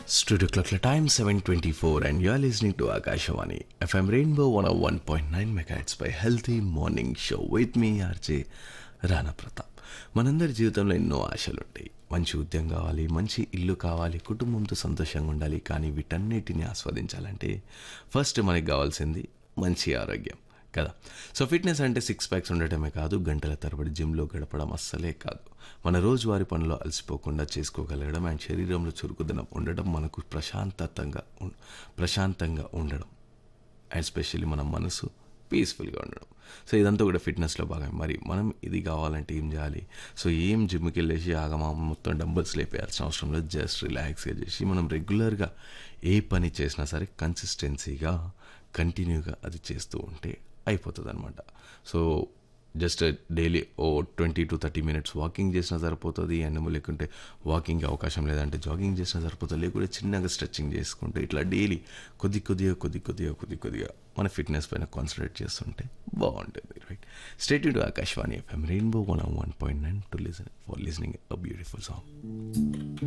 Studio Clock time 724 and you are listening to Akashawani FM Rainbow 101.9 MHz by Healthy Morning Show with me RJ రానా ప్రతాప్ మనందరి జీవితంలో ఎన్నో ఆశలు ఉంటాయి మంచి ఉద్యోగం కావాలి మంచి ఇల్లు కావాలి కుటుంబంతో సంతోషంగా ఉండాలి కానీ వీటన్నిటిని ఆస్వాదించాలంటే ఫస్ట్ మనకి కావాల్సింది మంచి ఆరోగ్యం కదా సో ఫిట్నెస్ అంటే సిక్స్ ప్యాక్స్ ఉండటమే కాదు గంటల తరబడి జిమ్లో గడపడం అస్సలే కాదు మన రోజువారి పనిలో అలసిపోకుండా చేసుకోగలగడం అండ్ శరీరంలో చురుకుదనం ఉండడం మనకు ప్రశాంతతంగా ఉం- ప్రశాంతంగా ఉండడం అండ్ స్పెషల్లీ మన మనసు పీస్ఫుల్గా ఉండడం సో ఇదంతా కూడా ఫిట్నెస్లో భాగం మరి మనం ఇది కావాలంటే ఏం చేయాలి సో ఏం జిమ్కి వెళ్ళేసి ఆగమా మొత్తం డంబల్స్ లేపేయాల్సిన అవసరం లేదు జస్ట్ రిలాక్స్గా చేసి మనం రెగ్యులర్గా ఏ పని చేసినా సరే కన్సిస్టెన్సీగా కంటిన్యూగా అది చేస్తూ ఉంటే అయిపోతుంది అనమాట సో జస్ట్ డైలీ ఓ twenty to thirty minutes walking చేసినా సరిపోతుంది అండ్ లేకుంటే వాకింగ్ అవకాశం లేదంటే జాగింగ్ చేసినా సరిపోతుంది లేకుంటే చిన్నగా స్ట్రెచ్చింగ్ చేసుకుంటే ఇట్లా డైలీ కొద్ది కొద్దిగా కొద్ది కొద్దిగా కొద్ది కొద్దిగా మన ఫిట్నెస్ పైన కాన్సన్ట్రేట్ చేస్తుంటే బాగుంటుంది రైట్ స్టేట్ టు Akashvani FM Rainbow one one point nine to listen for listening a beautiful song